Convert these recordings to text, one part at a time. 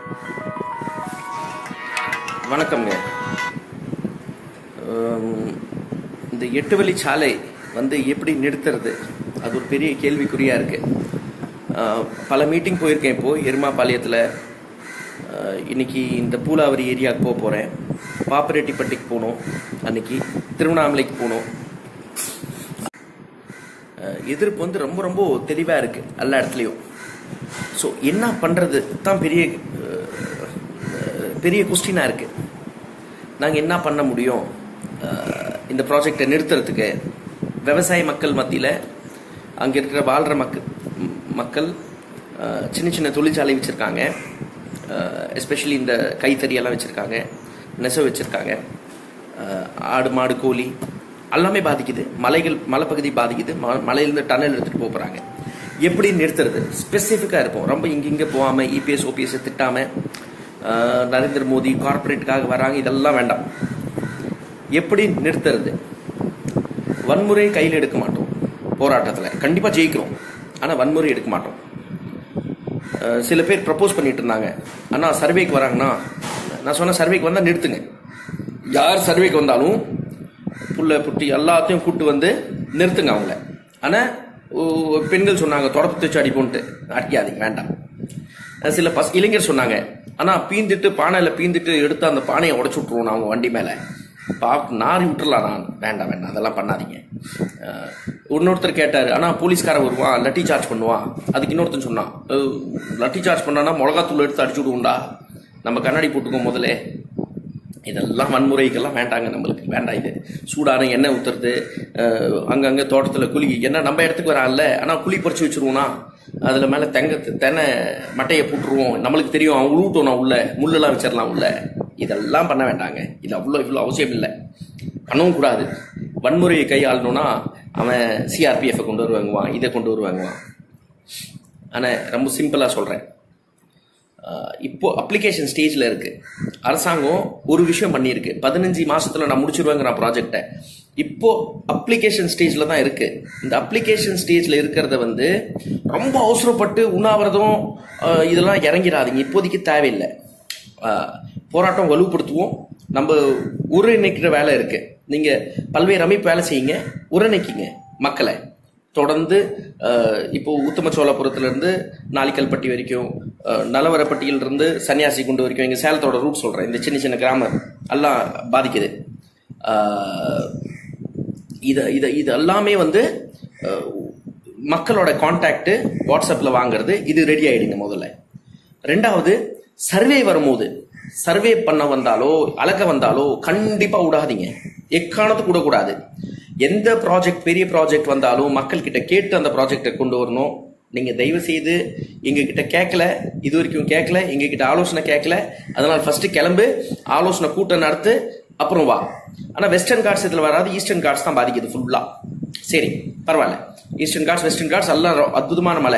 வணக்கம்ங்க உம், இந்த எட்டு வழி சாலை வந்து எப்படி நிறுத்துறது அது ஒரு பெரிய கேள்விக்குறியா இருக்கு அஹ், பல மீட்டிங் போயிருக்கேன் இப்போ எருமாபாளையத்தில் அஹ், இன்னைக்கு இந்த பூலாவரி ஏரியாவுக்கு போக போகிறேன் பாப்பரெட்டிப்பட்டிக்கு போகணும் அன்னைக்கு திருவண்ணாமலைக்கு போகணும் அஹ், எதிர்ப்பு வந்து ரொம்ப ரொம்ப தெளிவாக இருக்கு எல்லா இடத்துலையும் ஸோ என்ன பண்ணுறது தான் பெரிய அஹ், அஹ், பெரிய கொஸ்டினாக இருக்கு நாங்கள் என்ன பண்ண முடியும் அஹ், இந்த ப்ராஜெக்டை நிறுத்துறதுக்கு விவசாய மக்கள் மத்தியில் அங்கே இருக்கிற வாழ்கிற மக்கள் ம், மக்கள் அஹ், சின்ன சின்ன தொழிற்சாலை வச்சுருக்காங்க எஸ்பெஷலி இந்த கைத்தறியெல்லாம் வச்சுருக்காங்க நெசவு வச்சுருக்காங்க ஆடு மாடு கோழி எல்லாமே பாதிக்குது மலைகள் மலைப்பகுதி பாதிக்குது ம மலையிலேருந்து டனல் எடுத்துகிட்டு போகிறாங்க எப்படி நிறுத்துறது ஸ்பெசிஃபிக்காக இருப்போம் ரொம்ப இங்கிங்கே போகாமல் இபிஎஸ் ஓபிஎஸ் திட்டாமல் நரேந்திர மோடி கார்ப்பரேட்டுக்காக வராங்க இதெல்லாம் வேண்டாம் எப்படி நிறுத்துறது வன்முறை கையில் எடுக்க மாட்டோம் போராட்டத்தில் கண்டிப்பாக ஜெயிக்கிறோம் ஆனால் வன்முறை எடுக்க மாட்டோம் அஹ் சில பேர் ப்ரப்போஸ் பண்ணிட்டு இருந்தாங்க அண்ணா சர்வேக்கு வராங்கன்னா நான் சொன்ன சர்வேக்கு வந்தால் நிறுத்துங்க யார் சர்வேக்கு வந்தாலும் புள்ள புட்டி எல்லாத்தையும் கூட்டு வந்து நிறுத்துங்க அவங்கள ஆனால் பெண்கள் சொன்னாங்க தொடப்பு தச்சு அடிப்போன்ட்டு அடிக்காதீங்க வேண்டாம் அஹ் சில பஸ் இளைஞர் சொன்னாங்க ஆனா பீந்துட்டு பானையில பீந்துட்டு எடுத்து அந்த பானையை உடச்சு விட்டுருவோம் நான் அவங்க வண்டி மேல பா நாரி விட்டுறலாம் நான் வேண்டாம் வேண்டாம் அதெல்லாம் பண்ணாதீங்க அஹ் இன்னொருத்தர் கேட்டாரு ஆனா போலீஸ்காரன் வருவான் லட்டி சார்ஜ் பண்ணுவான் அதுக்கு இன்னொருத்தன் சொன்னான் அஹ் லட்டி சார்ஜ் பண்ணானா மிளகாத்தூள் எடுத்து அடிச்சு விடுவோம்டா நம்ம கண்ணாடி போட்டுக்கோ முதல்ல இதெல்லாம் வன்முறைக்கெல்லாம் வேண்டாங்க நம்மளுக்கு வேண்டாம் இது சூடான எண்ணெய் ஊத்துறது அஹ் அங்கங்க தோட்டத்தில் குழி என்ன நம்ம இடத்துக்கு வரான்ல ஆனால் குழி பறிச்சு வச்சிருவோம்னா அதில் மேலே தெங்க தென்னை மட்டையை போட்டுருவோம் நம்மளுக்கு தெரியும் அவன் உழுவிட்டோம் நான் உள்ள முள்ளெல்லாம் வச்சிடலாம் உள்ள இதெல்லாம் பண்ண வேண்டாங்க இது அவ்வளோ இவ்வளோ அவசியம் இல்லை பண்ணவும் கூடாது வன்முறையை கையாளணும்னா அவன் சிஆர்பிஎஃப் கொண்டு வருவாங்குவான் இதை கொண்டு வருவாங்குவான் ஆனால் ரொம்ப சிம்பிளாக சொல்கிறேன் ஆஹ் இப்போ அப்ளிகேஷன் ஸ்டேஜில் இருக்கு அரசாங்கம் ஒரு விஷயம் பண்ணியிருக்கு பதினஞ்சு மாசத்துல நான் முடிச்சிருவேங்கிற ப்ராஜெக்டை இப்போ அப்ளிகேஷன் ஸ்டேஜில் தான் இருக்கு இந்த அப்ளிகேஷன் ஸ்டேஜில் இருக்கிறத வந்து ரொம்ப அவசரப்பட்டு உண்ணாவிரதம் ஆஹ் இதெல்லாம் இறங்கிடாதீங்க இப்போதைக்கு தேவையில்லை ஆஹ் போராட்டம் வலுப்படுத்துவோம் நம்ம ஒருங்கிணைக்கிற வேலை இருக்கு நீங்க பல்வேறு அமைப்பு வேலை செய்யுங்க ஒருங்கிணைக்கிங்க மக்களை தொடர்ந்து அஹ், இப்போ உத்தமச்சோளபுரத்துல இருந்து நாளிக்கல்பட்டி வரைக்கும் அஹ், நலவரப்பட்டியில இருந்து சன்னியாசி குண்டு வரைக்கும் எங்க சேலத்தோட ரூட் சொல்றேன் இந்த சின்ன சின்ன கிராமம் எல்லாம் பாதிக்குது அஹ், இத இத இது எல்லாமே வந்து அஹ், மக்களோட கான்டாக்ட் வாட்ஸ்அப்ல வாங்குறது இது ரெடி ஆயிடுங்க முதல்ல ரெண்டாவது சர்வே வரும்போது சர்வே பண்ண வந்தாலோ அளக்க வந்தாலோ கண்டிப்பா விடாதீங்க எக்காரணத்துக்கு விடக்கூடாது எந்த ப்ராஜெக்ட் பெரிய ப்ராஜெக்ட் வந்தாலும் மக்கள் கிட்ட கேட்டு அந்த ப்ராஜெக்டை கொண்டு வரணும் நீங்க தயவு செய்து எங்க கிட்ட கேட்கல இது வரைக்கும் கேட்கல எங்க கிட்ட ஆலோசனை கேட்கல அதனால ஃபர்ஸ்ட் கிளம்பு ஆலோசனை கூட்டம் நடத்து அப்புறம் வா ஆனா வெஸ்டர்ன் காட்ஸ் இதுல வராது ஈஸ்டர்ன் காட்ஸ் தான் பாதிக்குது ஃபுல்லா சரி பரவாயில்ல ஈஸ்டர்ன் காட்ஸ் வெஸ்டர்ன் காட்ஸ் எல்லாம் ரொ- அற்புதமான மலை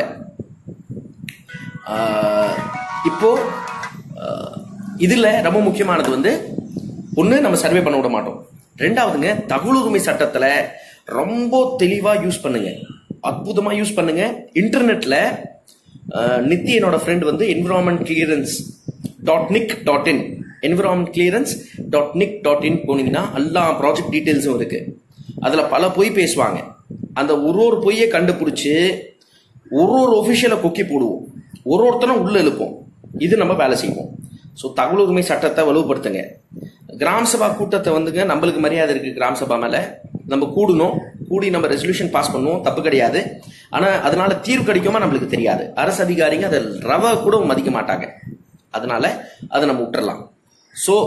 ஆஹ் இப்போ ஆஹ் இதுல ரொம்ப முக்கியமானது வந்து ஒண்ணு நம்ம சர்வே பண்ண விட மாட்டோம் ரெண்டாவதுங்க தகவல் உரிமை சட்டத்துல ரொம்ப தெளிவா யூஸ் பண்ணுங்க அற்புதமா யூஸ் பண்ணுங்க இன்டர்நெட்ல ஆஹ் நித்தி என்னோட ஃப்ரெண்ட் வந்து environment clearance dot nic dot in environment clearance dot nic dot in போனீங்கன்னா எல்லா ப்ராஜெக்ட் டீட்டெயில்ஸும் இருக்கு அதுல பல பொய் பேசுவாங்க அந்த ஒரு ஒரு பொய்யை கண்டுபிடிச்சு ஒரு ஒரு ஒஃபிஷியலை கொக்கி போடுவோம் ஒரு ஒருத்தரும் உள்ள இழுப்போம் இது நம்ம வேலை செய்வோம் ஸோ தகவல் உரிமை சட்டத்தை வலுப்படுத்துங்க கிராம சபா கூட்டத்தை வந்துங்க நம்மளுக்கு மரியாதை இருக்கு கிராம சபா மேல நம்ம கூடணும் கூடி நம்ம ரெசல்யூஷன் பாஸ் பண்ணுவோம் தப்பு கிடையாது ஆனா அதனால தீர்வு கிடைக்குமா நம்மளுக்கு தெரியாது அரசு அதிகாரிங்க அதை ரவ கூட மதிக்க மாட்டாங்க அதனால அதை நம்ம விட்டுறலாம் ஸோ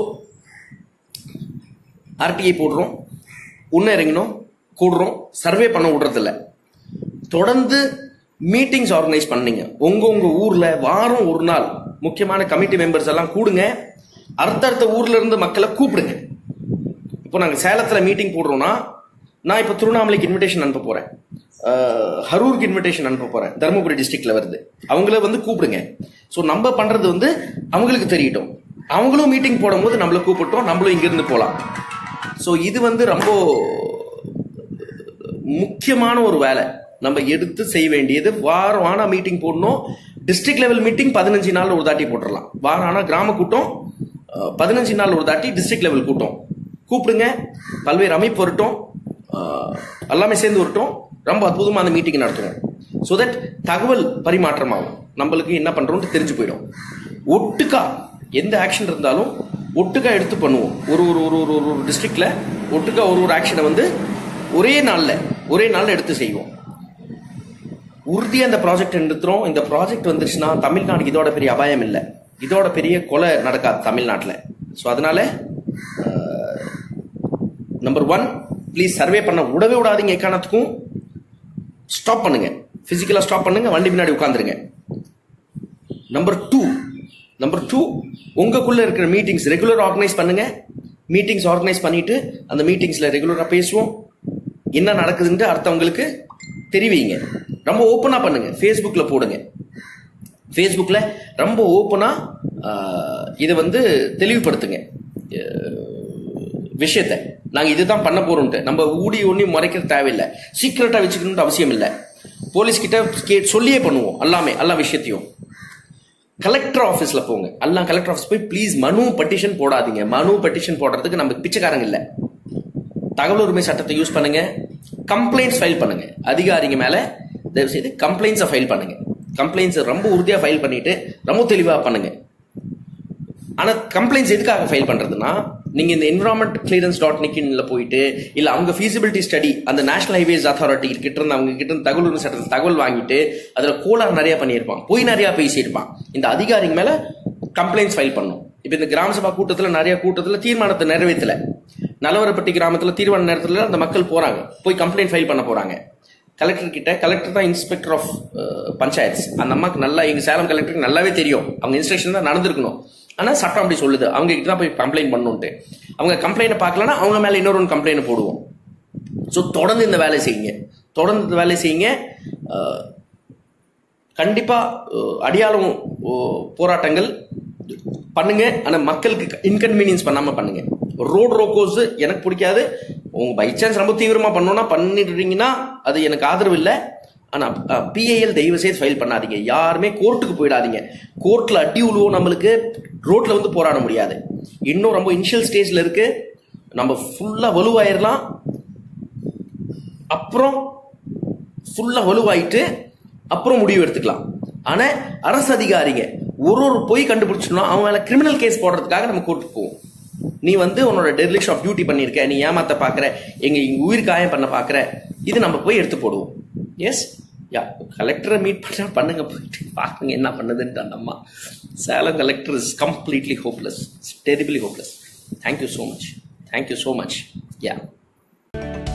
ஆர்டிஐ போடுறோம் உன்ன இறங்கினோம் கூடுறோம் சர்வே பண்ண விடுறதில்ல தொடர்ந்து மீட்டிங்ஸ் ஆர்கனைஸ் பண்ணீங்க உங்க உங்க ஊர்ல வாரம் ஒரு நாள் முக்கியமான கமிட்டி மெம்பர்ஸ் எல்லாம் கூடுங்க அடுத்தடுத்த ஊர்ல இருந்து மக்களை கூப்பிடுங்க இப்போ நாங்க சேலத்துல மீட்டிங் போடுறோம்னா நான் இப்போ திருவண்ணாமலைக்கு இன்விடேஷன் அனுப்ப போறேன் அஹ், ஹரூருக்கு இன்விடேஷன் அனுப்ப போறேன் தருமபுரி டிஸ்ட்ரிக்ட்ல வருது அவங்கள வந்து கூப்பிடுங்க ஸோ நம்ம பண்றது வந்து அவங்களுக்கு தெரியட்டும் அவங்களும் மீட்டிங் போடும்போது நம்மள கூப்பிட்டோம் நம்மளும் இங்கிருந்து போகலாம் ஸோ இது வந்து ரொம்ப முக்கியமான ஒரு வேலை நம்ம எடுத்து செய்ய வேண்டியது வாரம் வாரம் மீட்டிங் போடணும் டிஸ்ட்ரிக்ட் லெவல் மீட்டிங் பதினஞ்சு நாள் ஒரு தாட்டி போட்டுடலாம் வாரம் ஆனால் கிராம கூட்டம் அஹ், பதினஞ்சு நாள் ஒரு தாட்டி டிஸ்ட்ரிக்ட் லெவல் கூட்டம் கூப்பிடுங்க பல்வேறு அமைப்பு வரட்டும் அஹ், எல்லாமே சேர்ந்து வரட்டும் ரொம்ப அற்புதமாக அந்த மீட்டிங் நடத்துவோம் ஸோ தட் தகவல் பரிமாற்றம் ஆகும் நம்மளுக்கு என்ன பண்றோம்னு தெரிஞ்சு போயிடும் ஒட்டுக்கா எந்த ஆக்ஷன் இருந்தாலும் ஒட்டுக்கா எடுத்து பண்ணுவோம் ஒரு ஒரு ஒரு ஒரு ஒரு டிஸ்ட்ரிக்ட்ல ஒட்டுக்கா ஒரு ஒரு ஆக்ஷனை வந்து ஒரே நாள்ல ஒரே நாள்ல எடுத்து செய்வோம் உறுதியா இந்த ப்ராஜெக்ட் எடுத்துறோம் இந்த ப்ராஜெக்ட் வந்துருச்சுன்னா தமிழ்நாடுக்கு இதோட பெரிய அபாயம் இல்லை இதோட பெரிய கொலை நடக்காது தமிழ்நாட்டில் ஸோ அதனால நம்பர் ஒன் ப்ளீஸ் சர்வே பண்ண விடவே விடாதீங்க எக்காரணத்துக்கும் ஸ்டாப் பண்ணுங்க பிசிக்கலா ஸ்டாப் பண்ணுங்க வண்டி பின்னாடி உட்காந்துருங்க நம்பர் டூ நம்பர் டூ உங்களுக்குள்ள இருக்கிற மீட்டிங்ஸ் ரெகுலர் ஆர்கனைஸ் பண்ணுங்க மீட்டிங்ஸ் ஆர்கனைஸ் பண்ணிட்டு அந்த மீட்டிங்ஸ்ல ரெகுலரா பேசுவோம் என்ன நடக்குதுன்ட்டு அடுத்தவங்களுக்கு தெரிவிங்க ரொம்ப ஓப்பனா பண்ணுங்க ஃபேஸ்புக்ல போடுங்க ஃபேஸ்புக்கில் ரொம்ப ஓப்பனாக இதை வந்து தெளிவுபடுத்துங்க அஹ், விஷயத்த நாங்கள் இதுதான் பண்ண போறோம்ட்டு நம்ம ஊடி ஒண்ணி மறைக்கிற தேவையில்லை சீக்கிரட்டாக வச்சுக்கணும்னு அவசியம் இல்லை போலீஸ் கிட்ட கே சொல்லியே பண்ணுவோம் எல்லாமே எல்லா விஷயத்தையும் கலெக்டர் ஆஃபீஸில் போங்க எல்லாம் கலெக்டர் ஆஃபீஸ் போய் ப்ளீஸ் மனு பெட்டிஷன் போடாதீங்க மனு பெட்டிஷன் போடுறதுக்கு நம்ம பிச்சைக்காரங்க இல்லை தகவல் உரிமை சட்டத்தை யூஸ் பண்ணுங்க கம்ப்ளைண்ட்ஸ் ஃபைல் பண்ணுங்க அதிகாரிங்க மேல தயவு செய்து கம்ப்ளைண்ட்ஸை ஃபைல் பண்ணுங்க கம்ப்ளைண்ட்ஸ் ரொம்ப உறுதியா ஃபைல் பண்ணிட்டு ரொம்ப தெளிவா பண்ணுங்க ஆனா கம்ப்ளைண்ட்ஸ் எதுக்காக ஃபைல் பண்றதுன்னா நீங்க இந்த என்வரான்மெண்ட் கிளியரன்ஸ் டாட் நிக்கின்ல போயிட்டு இல்ல அவங்க ஃபீசிபிலிட்டி ஸ்டடி அந்த நேஷனல் ஹைவேஸ் அத்தாரிட்டி கிட்ட இருந்து அவங்க கிட்ட இருந்து தகவல் உரிமை சட்டத்தில் தகவல் வாங்கிட்டு அதுல கோளாறு நிறைய பண்ணியிருப்பான் போய் நிறைய பேசியிருப்பான் இந்த அதிகாரிங்க மேல கம்ப்ளைண்ட்ஸ் ஃபைல் பண்ணும் இப்போ இந்த கிராம சபா கூட்டத்துல நிறைய கூட்டத்துல தீர்மானத்தை நிறைவேற்றல நலவரப்பட்டி கிராமத்துல தீர்மான நேரத்துல அந்த மக்கள் போறாங்க போய் கம்ப்ளைண்ட் ஃபைல் பண்ண போறாங்க கலெக்டர் கிட்ட கலெக்டர் தான் இன்ஸ்பெக்டர் ஆஃப் பஞ்சாயத்ஸ் அந்த அம்மாக்கு நல்லா எங்க சேலம் கலெக்டருக்கு நல்லாவே தெரியும் அவங்க இன்ஸ்ட்ரக்ஷன் தான் நடந்திருக்கணும் ஆனா சட்டம் அப்படி சொல்லுது அவங்க கிட்ட தான் போய் கம்ப்ளைண்ட் பண்ணணும்ட்டு அவங்க கம்ப்ளைண்ட் பார்க்கலன்னா அவங்க மேல இன்னொரு கம்ப்ளைண்ட் போடுவோம் ஸோ தொடர்ந்து இந்த வேலை செய்யுங்க தொடர்ந்து இந்த வேலை செய்யுங்க அஹ், கண்டிப்பா அஹ், அடியாளம் அஹ், போராட்டங்கள் பண்ணுங்க ஆனா மக்களுக்கு இன்கன்வீனியன்ஸ் பண்ணாம பண்ணுங்க ரோட் ரோக்கோஸ் எனக்கு பிடிக்காது உங்க பை சான்ஸ் ரொம்ப தீவிரமா பண்ணோம்னா பண்ணிடுறீங்கன்னா அது எனக்கு ஆதரவு இல்லை ஆனா பிஏஎல் தயவு செய்து ஃபைல் பண்ணாதீங்க யாருமே கோர்ட்டுக்கு போயிடாதீங்க கோர்ட்ல அடி உழுவும் நம்மளுக்கு ரோட்ல வந்து போராட முடியாது இன்னும் ரொம்ப இனிஷியல் ஸ்டேஜ்ல இருக்கு நம்ம ஃபுல்லா வலுவாயிரலாம் அப்புறம் ஃபுல்லா வலுவாயிட்டு அப்புறம் முடிவு எடுத்துக்கலாம் ஆனா அரசு அதிகாரிங்க ஒரு ஒரு பொய் கண்டுபிடிச்சோம்னா அவங்க மேல கிரிமினல் கேஸ் போடுறதுக்காக நம்ம கோர்ட்டுக்கு போவோம் நீ வந்து உன்னோட டெர்லிஷ் ஆஃப் டியூட்டி பண்ணியிருக்க நீ ஏமாத்த பாக்குற எங்க இங்க உயிர் காயம் பண்ண பாக்குற இது நம்ம போய் எடுத்து போடுவோம் எஸ் யா கலெக்டரை மீட் பண்ணா பண்ணுங்க போயிட்டு பாருங்க என்ன பண்ணுதுன்ட்டு அந்த அம்மா Salem collector is completely hopeless terribly hopeless thank you so much thank you so much yeah